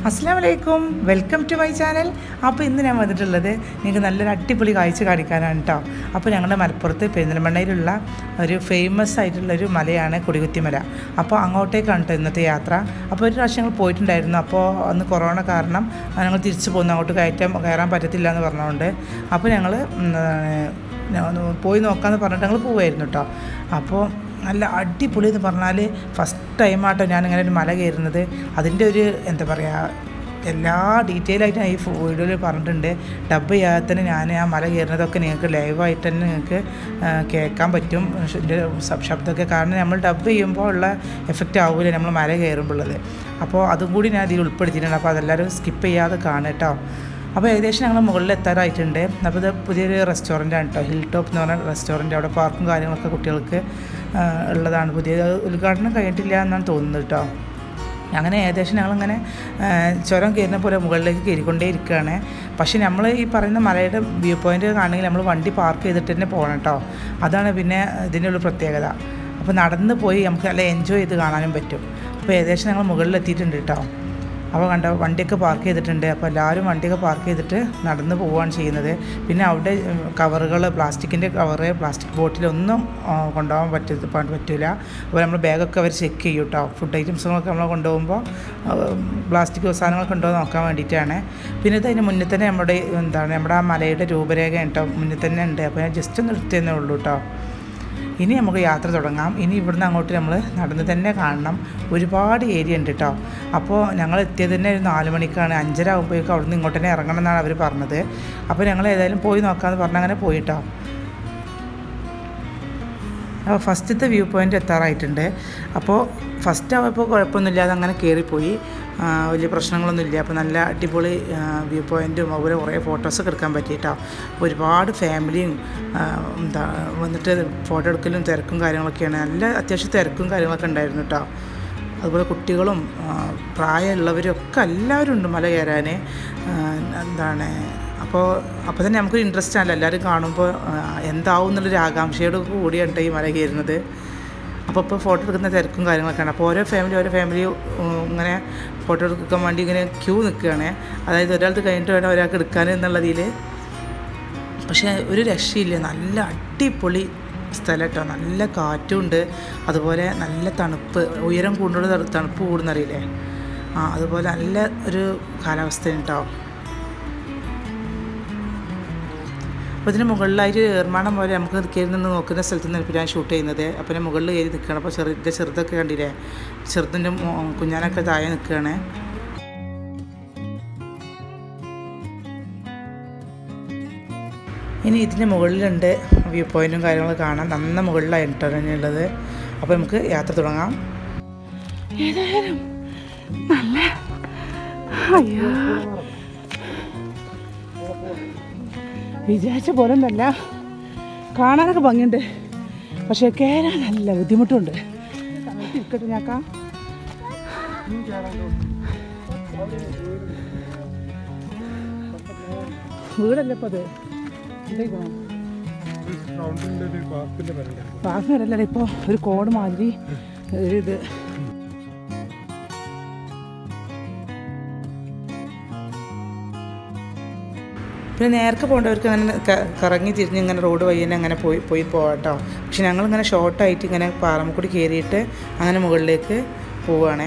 അസ്സാം വലൈക്കും welcome to my channel അപ്പോൾ ഇന്ന് ഞാൻ വന്നിട്ടുള്ളത് നിങ്ങൾക്ക് നല്ലൊരു അടിപൊളി കാഴ്ച കാണിക്കാനാണ് കേട്ടോ അപ്പോൾ ഞങ്ങളുടെ മലപ്പുറത്ത് പെരിന്തൽമണ്ണയിലുള്ള ഒരു ഫേമസ് ആയിട്ടുള്ള ഒരു മലയാണ് കൊടികുത്തിമല അപ്പോൾ അങ്ങോട്ടേക്കാണ് കേട്ടോ ഇന്നത്തെ യാത്ര അപ്പോൾ ഒരു പ്രാവശ്യം ഞങ്ങൾ പോയിട്ടുണ്ടായിരുന്നു അപ്പോൾ അന്ന് കൊറോണ കാരണം ഞങ്ങൾ തിരിച്ചു പോകുന്നു അങ്ങോട്ട് കയറ്റാൻ കയറാൻ പറ്റത്തില്ല എന്ന് പറഞ്ഞുകൊണ്ട് അപ്പോൾ ഞങ്ങൾ പോയി നോക്കാമെന്ന് പറഞ്ഞിട്ട് ഞങ്ങൾ പോവായിരുന്നു കേട്ടോ അപ്പോൾ നല്ല അടിപൊളി എന്ന് പറഞ്ഞാൽ ഫസ്റ്റ് ടൈമാട്ടോ ഞാനിങ്ങനെ ഒരു മല കയറുന്നത് അതിൻ്റെ ഒരു എന്താ പറയുക എല്ലാ ഡീറ്റെയിൽ ആയിട്ട് ഈ വീഡിയോയിൽ പറഞ്ഞിട്ടുണ്ട് ഡബ് ചെയ്യാതെ തന്നെ ഞാൻ ആ മല കയറുന്നതൊക്കെ നിങ്ങൾക്ക് ലൈവായിട്ട് തന്നെ നിങ്ങൾക്ക് കേൾക്കാൻ പറ്റും ഇതിൻ്റെ ശബ്ദമൊക്കെ കാരണം നമ്മൾ ഡബ് ചെയ്യുമ്പോൾ ഉള്ള എഫക്റ്റ് ആവില്ല നമ്മൾ മല കയറുമ്പോൾ ഉള്ളത് അപ്പോൾ അതും കൂടി ഞാൻ ഇതിൽ ഉൾപ്പെടുത്തിയിട്ടുണ്ട് അപ്പോൾ അതെല്ലാവരും സ്കിപ്പ് ചെയ്യാതെ കാണും കേട്ടോ അപ്പോൾ ഏകദേശം ഞങ്ങൾ മുകളിൽ എത്താറായിട്ടുണ്ട് അപ്പോൾ ഇത് പുതിയൊരു റെസ്റ്റോറൻ്റാണ് കേട്ടോ ഹിൽ ടോപ്പ് എന്ന് പറഞ്ഞ റെസ്റ്റോറൻറ്റ് അവിടെ പാർക്കും കാര്യങ്ങളൊക്കെ കുട്ടികൾക്ക് ആ, ഉള്ളതാണ് പുതിയ ഉദ്ഘാടനം കഴിഞ്ഞിട്ടില്ല എന്നാണ് തോന്നുന്നത് കേട്ടോ അങ്ങനെ ഏകദേശം ഞങ്ങളിങ്ങനെ ആ, ചുരം കയറുന്ന പോലെ മുകളിലേക്ക് കയറിക്കൊണ്ടേ ഇരിക്കുകയാണ് പക്ഷേ നമ്മൾ ഈ പറയുന്ന മലയുടെ വ്യൂ പോയിൻ്റ് കാണണമെങ്കിൽ നമ്മൾ വണ്ടി പാർക്ക് ചെയ്തിട്ട് തന്നെ പോകണം കേട്ടോ അതാണ് പിന്നെ ഇതിൻ്റെ ഒരു പ്രത്യേകത അപ്പോൾ നടന്ന് പോയി നമുക്ക് നല്ല എൻജോയ് ചെയ്ത് കാണാനും പറ്റും അപ്പോൾ ഏകദേശം ഞങ്ങൾ മുകളിൽ എത്തിയിട്ടുണ്ട് കേട്ടോ അപ്പോൾ കണ്ട വണ്ടിയൊക്കെ പാർക്ക് ചെയ്തിട്ടുണ്ട് അപ്പോൾ എല്ലാവരും വണ്ടിയൊക്കെ പാർക്ക് ചെയ്തിട്ട് നടന്ന് പോവുകയാണ് ചെയ്യുന്നത് പിന്നെ അവിടെ കവറുകൾ പ്ലാസ്റ്റിക്കിൻ്റെ കവറ് പ്ലാസ്റ്റിക് ബോട്ടിലൊന്നും ആ, കൊണ്ടുപോകാൻ പറ്റ പറ്റില്ല അപ്പോൾ നമ്മൾ ബാഗൊക്കെ അവർ ചെക്ക് ചെയ്യും കേട്ടോ ഫുഡ് ഐറ്റംസുകളൊക്കെ നമ്മൾ കൊണ്ടുപോകുമ്പോൾ പ്ലാസ്റ്റിക് സാധനങ്ങളൊക്കെ ഉണ്ടോ എന്ന് നോക്കാൻ വേണ്ടിയിട്ടാണ് പിന്നെ ഇത് അതിന് മുന്നിൽ തന്നെ നമ്മുടെ എന്താണ് നമ്മുടെ ആ മലയുടെ രൂപരേഖ കേട്ടോ മുന്നിൽ തന്നെ ഉണ്ട് അപ്പോൾ ഞാൻ ജസ്റ്റ് ഒന്ന് എടുത്തതന്നേ ഉള്ളൂ കേട്ടോ ഇനി നമുക്ക് യാത്ര തുടങ്ങാം ഇനി ഇവിടുന്ന് അങ്ങോട്ട് നമ്മൾ നടന്ന് തന്നെ കാണണം ഒരുപാട് ഏരിയ ഉണ്ട് കേട്ടോ അപ്പോൾ ഞങ്ങൾ എത്തിയത് തന്നെ ഒരു നാല് മണിക്കാണ് അഞ്ചര ആകുമ്പോഴേക്കും അവിടുന്ന് ഇങ്ങോട്ട് തന്നെ ഇറങ്ങണം എന്നാണ് അവർ പറഞ്ഞത് അപ്പോൾ ഞങ്ങൾ ഏതായാലും പോയി നോക്കാമെന്ന് പറഞ്ഞ് അങ്ങനെ പോയി കേട്ടോ അപ്പോൾ ഫസ്റ്റത്തെ വ്യൂ പോയിൻ്റ് എത്താറായിട്ടുണ്ട് അപ്പോൾ ഫസ്റ്റ് ആയപ്പോൾ കുഴപ്പമൊന്നുമില്ലാതെ അങ്ങനെ കയറിപ്പോയി ആ, വലിയ പ്രശ്നങ്ങളൊന്നുമില്ല അപ്പോൾ നല്ല അടിപൊളി വ്യൂ പോയിൻറ്റും അതുപോലെ കുറേ ഫോട്ടോസൊക്കെ എടുക്കാൻ പറ്റിയിട്ടോ ഒരുപാട് ഫാമിലിയും ആ, എന്താ വന്നിട്ട് ഫോട്ടോ എടുക്കലും തിരക്കും കാര്യങ്ങളൊക്കെയാണ് നല്ല അത്യാവശ്യം തിരക്കും കാര്യങ്ങളൊക്കെ ഉണ്ടായിരുന്നു കേട്ടോ അതുപോലെ കുട്ടികളും ആ, പ്രായമുള്ളവരും ഒക്കെ എല്ലാവരും ഉണ്ട് മല കയറാൻ ആ, എന്താണ് അപ്പോൾ അപ്പോൾ തന്നെ നമുക്കൊരു ഇൻട്രസ്റ്റ് ആണല്ലോ എല്ലാവരും കാണുമ്പോൾ ആ, എന്താവും എന്നുള്ളൊരു ആകാംക്ഷയോട് കൂടിയാണ് ട്ടോ ഈ മല കയറുന്നത് അപ്പോൾ ഇപ്പോൾ ഫോട്ടോ എടുക്കുന്ന തിരക്കും കാര്യങ്ങളൊക്കെയാണ് അപ്പോൾ ഓരോ ഫാമിലി ഓരോ ഫാമിലി ഇങ്ങനെ ഫോട്ടോ എടുക്കാൻ വേണ്ടി ഇങ്ങനെ ക്യൂ നിൽക്കുകയാണ് അതായത് ഒരാൾക്ക് കഴിഞ്ഞിട്ട് വേണം ഒരാൾക്ക് എടുക്കാൻ എന്നുള്ളതിൽ പക്ഷേ ഒരു രക്ഷയില്ല നല്ല അടിപൊളി സ്ഥലം കേട്ടോ നല്ല കാറ്റുണ്ട് അതുപോലെ നല്ല തണുപ്പ് ഉയരം കൂടുന്നത് തണുപ്പ് കൂടുന്നറിയില്ലേ ആ അതുപോലെ നല്ല ഒരു കാലാവസ്ഥ ഉണ്ടാവും അപ്പോൾ ഇതിന് മുകളിലായിട്ട് ഏർമാണം പോലെ നമുക്ക് കയറി നിന്ന് നോക്കുന്ന സ്ഥലത്ത് നിന്ന് ഇപ്പോൾ ഞാൻ ഷൂട്ട് ചെയ്യുന്നത് അപ്പോൾ ഞാൻ മുകളിൽ കയറി നിൽക്കുകയാണ് അപ്പോൾ ചെറുതിൻ്റെ ചെറുതൊക്കെ കണ്ടില്ലേ ചെറുതിൻ്റെ മോ- കുഞ്ഞാനൊക്കെ താഴെ നിൽക്കുകയാണ് ഇനി ഇതിൻ്റെ മുകളിലുണ്ട് വ്യൂ പോയിൻറ്റും കാര്യങ്ങളൊക്കെ കാണാം നന്ന മുകളിലായിട്ടോ ഉള്ളത് അപ്പോൾ നമുക്ക് യാത്ര തുടങ്ങാം ഏതായാലും നല്ല അയ്യോ വിചാരിച്ച പോലെ ഒന്നല്ല കാണാനൊക്കെ ഭംഗിയുണ്ട് പക്ഷെ കയറാൻ നല്ല ബുദ്ധിമുട്ടുണ്ട് സമയത്ത് ഇരിക്കട്ടെ ഞാക്കാ വീടല്ലേ ഇപ്പൊ അത് പാർക്കിന് വരല്ലേ ഇപ്പോൾ ഒരു കോട് മാതിരി ഒരു ഇത് പിന്നെ നേർക്ക് പോകേണ്ടവർക്ക് അങ്ങനെ ക- കറങ്ങി തിരിഞ്ഞ് ഇങ്ങനെ റോഡ് വഴി തന്നെ അങ്ങനെ പോയി പോയി പോവാം കേട്ടോ പക്ഷെ ഞങ്ങളിങ്ങനെ ഷോർട്ടായിട്ട് ഇങ്ങനെ പാറമക്കൂടി കയറിയിട്ട് അങ്ങനെ മുകളിലേക്ക് പോവുകയാണേ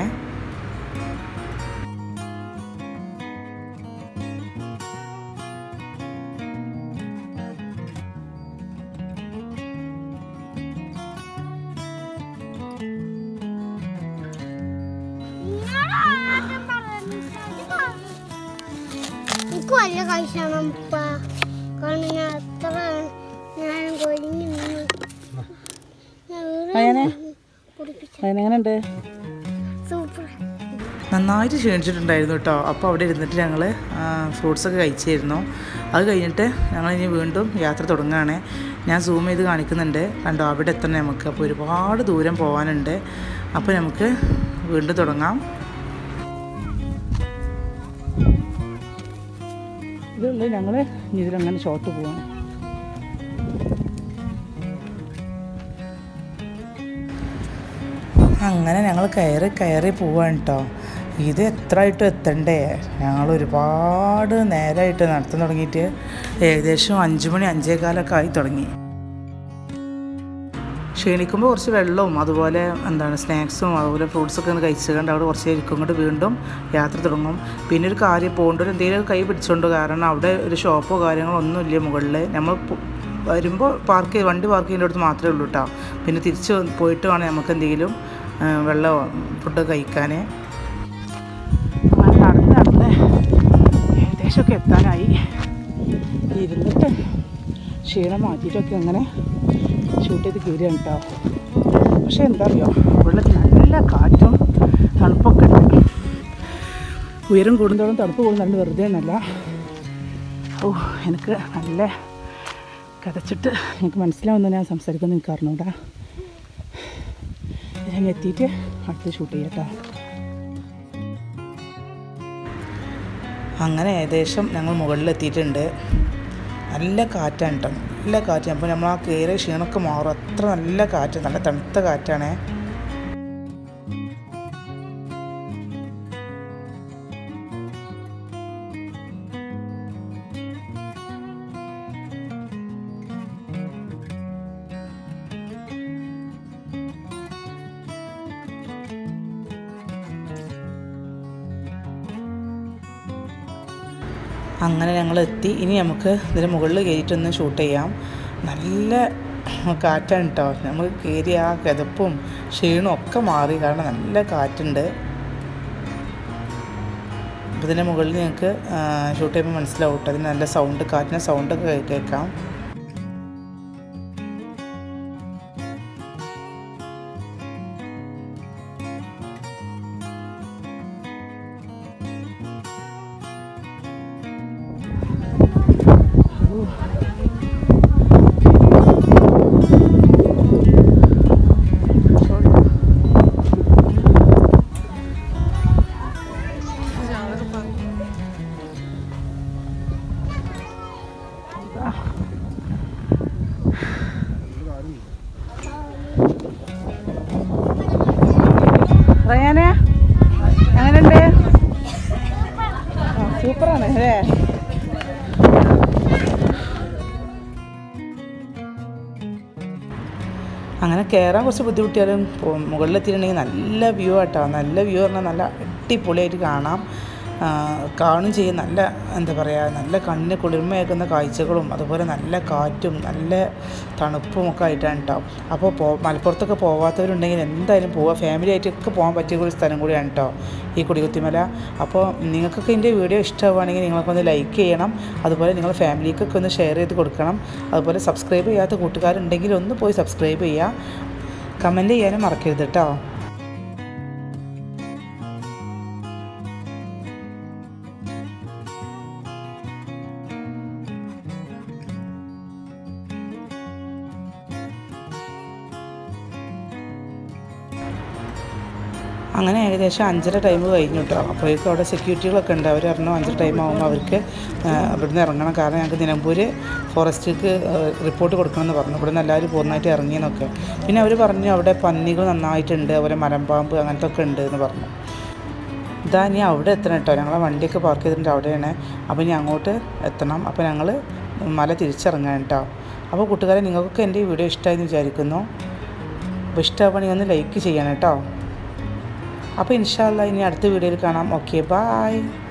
എനിക്ക് വലിയ കഴിച്ചണം ഉപ്പ കാരണം ഞാൻ അത്ര ഞാൻ കൊഴിഞ്ഞു നിന്ന് ഞാൻ അയനെ കുടിപ്പിച്ച അതിനെങ്ങനെയുണ്ട് സൂപ്പർ നന്നായിട്ട് ക്ഷീണിച്ചിട്ടുണ്ടായിരുന്നു കേട്ടോ അപ്പോൾ അവിടെ ഇരുന്നിട്ട് ഞങ്ങൾ ഫ്രൂട്ട്സൊക്കെ കഴിച്ചായിരുന്നു അത് കഴിഞ്ഞിട്ട് ഞങ്ങൾ ഇനി വീണ്ടും യാത്ര തുടങ്ങുകയാണ് ഞാൻ സൂം ചെയ്ത് കാണിക്കുന്നുണ്ട് കണ്ടോ അവിടെ എത്തണം നമുക്ക് അപ്പോൾ ഒരുപാട് ദൂരം പോകാനുണ്ട് അപ്പോൾ നമുക്ക് വീണ്ടും തുടങ്ങാം ഇതുള്ളൂ ഞങ്ങൾ ഇതിലങ്ങനെ ഷോർട്ട് പോവാണ് അങ്ങനെ ഞങ്ങൾ കയറി കയറി പോവാണ് കേട്ടോ ഇത് എത്രയായിട്ടും എത്തണ്ടേ ഞങ്ങൾ ഒരുപാട് നേരമായിട്ട് നടത്താൻ തുടങ്ങിയിട്ട് ഏകദേശം അഞ്ച് മണി അഞ്ചേകാലൊക്കെ ആയി തുടങ്ങി ക്ഷീണിക്കുമ്പോൾ കുറച്ച് വെള്ളവും അതുപോലെ എന്താണ് സ്നാക്സും അതുപോലെ ഫ്രൂട്ട്സൊക്കെ ഒന്ന് കഴിച്ച് കണ്ട് അവിടെ കുറച്ച് ഇരിക്കും കൊണ്ട് വീണ്ടും യാത്ര തുടങ്ങും പിന്നെ ഒരു കാര്യം പോകേണ്ട എന്തെങ്കിലും കൈ പിടിച്ചോണ്ട് കാരണം അവിടെ ഒരു ഷോപ്പോ കാര്യങ്ങളോ ഒന്നുമില്ല മുകളിൽ നമ്മൾ പോ- വരുമ്പോൾ പാർക്ക് ചെയ്ത് വണ്ടി പാർക്ക് ചെയ്യുന്ന അടുത്ത് മാത്രമേ ഉള്ളൂ കേട്ടോ പിന്നെ തിരിച്ച് പോയിട്ട് വേണം നമുക്ക് എന്തെങ്കിലും ആ, വെള്ളമോ ഫുഡ് കഴിക്കാൻ അങ്ങനെ നടന്ന് നടന്ന് ഏകദേശമൊക്കെ എത്താനായി ഇരുന്നിട്ട് ക്ഷീണം മാറ്റിയിട്ടൊക്കെ അങ്ങനെ ഷൂട്ട് ചെയ്ത് കയറിയാണ് കേട്ടോ പക്ഷെ എന്താ അറിയോ വെള്ളത്തിൽ നല്ല കാറ്റും തണുപ്പൊക്കെ ഉണ്ട് ഉയരം കൂടുന്തോറും തണുപ്പ് കൂടുന്നുണ്ട് വെറുതെ എന്നല്ല ഓ എനിക്ക് നല്ല കഥച്ചിട്ട് എനിക്ക് മനസ്സിലാവുന്ന ഞാൻ സംസാരിക്കുന്നത് എനിക്ക് അറിഞ്ഞൂടാ ഞാൻ എത്തിയിട്ട് അടുത്ത് ഷൂട്ട് ചെയ്യട്ടോ അങ്ങനെ ഏകദേശം ഞങ്ങൾ മുകളിലെത്തിയിട്ടുണ്ട് നല്ല കാറ്റാണ് കേട്ടോ നല്ല കാറ്റ് അപ്പോൾ നമ്മൾ ആ കയറിയ ക്ഷീണമൊക്കെ മാറും അത്ര നല്ല കാറ്റ് നല്ല തണുത്ത കാറ്റാണ് അങ്ങനെ ഞങ്ങൾ എത്തി ഇനി നമുക്ക് ഇതിന് മുകളിൽ കയറിയിട്ടൊന്ന് ഷൂട്ട് ചെയ്യാം നല്ല കാറ്റാണ് കേട്ടോ നമ്മൾ കയറി ആ കിതപ്പും ക്ഷീണവും ഒക്കെ മാറി കാരണം നല്ല കാറ്റുണ്ട് അപ്പോൾ ഇതിൻ്റെ മുകളിൽ നിങ്ങൾക്ക് ഷൂട്ട് ചെയ്യുമ്പോൾ മനസ്സിലാവും കേട്ടോ അതിന് നല്ല സൗണ്ട് കാറ്റിൻ്റെ സൗണ്ടൊക്കെ കേ- കേൾക്കാം റയാനെ എങ്ങനെയുണ്ട് ആ സൂപ്പറാണ് അല്ലേ അങ്ങനെ കയറാൻ കുറച്ച് ബുദ്ധിമുട്ടിയാലും പോ- മുകളിലെത്തിയിട്ടുണ്ടെങ്കിൽ നല്ല വ്യൂ ആട്ടോ നല്ല വ്യൂ പറഞ്ഞാൽ നല്ല അടിപൊളിയായിട്ട് കാണാം ആ, കാണും ചെയ്യും നല്ല എന്താ പറയുക നല്ല കണ്ണിന് കുളിർമയേക്കുന്ന കാഴ്ചകളും അതുപോലെ നല്ല കാറ്റും നല്ല തണുപ്പും ഒക്കെ ആയിട്ടാണ് കേട്ടോ അപ്പോൾ പോ മലപ്പുറത്തൊക്കെ പോവാത്തവരുണ്ടെങ്കിൽ എന്തായാലും പോവുക ഫാമിലി ആയിട്ടൊക്കെ പോകാൻ പറ്റിയ ഒരു സ്ഥലം കൂടിയാണ് കേട്ടോ ഈ കൊടികുത്തിമല അപ്പോൾ നിങ്ങൾക്കൊക്കെ എൻ്റെ വീഡിയോ ഇഷ്ടമാവുകയാണെങ്കിൽ നിങ്ങളൊക്കെ ഒന്ന് ലൈക്ക് ചെയ്യണം അതുപോലെ നിങ്ങൾ ഫാമിലിക്കൊക്കെ ഒന്ന് ഷെയർ ചെയ്ത് കൊടുക്കണം അതുപോലെ സബ്സ്ക്രൈബ് ചെയ്യാത്ത കൂട്ടുകാരുണ്ടെങ്കിൽ ഒന്ന് പോയി സബ്സ്ക്രൈബ് ചെയ്യുക കമൻറ്റ് ചെയ്യാനും മറക്കരുത് കേട്ടോ അങ്ങനെ ഏകദേശം അഞ്ചര ടൈം കഴിഞ്ഞു കേട്ടോ അപ്പോഴേക്കും അവിടെ സെക്യൂരിറ്റികളൊക്കെ ഉണ്ട് അവർ പറഞ്ഞു അഞ്ചര ടൈം ആകുമ്പോൾ അവർക്ക് ആ, ഇവിടുന്ന് ഇറങ്ങണം കാരണം ഞങ്ങൾക്ക് നിലമ്പൂർ ഫോറസ്റ്റിക്ക് റിപ്പോർട്ട് കൊടുക്കണമെന്ന് പറഞ്ഞു ഇവിടുന്ന് എല്ലാവരും പൂർണ്ണമായിട്ട് ഇറങ്ങിയെന്നൊക്കെ പിന്നെ അവർ പറഞ്ഞു അവിടെ പന്നികൾ നന്നായിട്ടുണ്ട് അതുപോലെ മരംപാമ്പ് അങ്ങനത്തെ ഒക്കെ ഉണ്ട് എന്ന് പറഞ്ഞു ഇതാ ഇനി അവിടെ എത്തണം കേട്ടോ ഞങ്ങളെ വണ്ടിയൊക്കെ പാർക്ക് ചെയ്തിട്ടുണ്ട് അവിടെയാണ് അപ്പോൾ ഇനി അങ്ങോട്ട് എത്തണം അപ്പോൾ ഞങ്ങൾ മല തിരിച്ചിറങ്ങാൻ കേട്ടോ അപ്പോൾ കൂട്ടുകാരെ നിങ്ങൾക്കൊക്കെ എൻ്റെ ഈ വീഡിയോ ഇഷ്ടമായി എന്ന് വിചാരിക്കുന്നു അപ്പോൾ ഇഷ്ടമാവുകയാണെങ്കിൽ ഒന്ന് ലൈക്ക് ചെയ്യണം കേട്ടോ അപ്പോൾ ഇൻഷാല്ല ഇനി അടുത്ത വീഡിയോയിൽ കാണാം ഓക്കെ ബായ്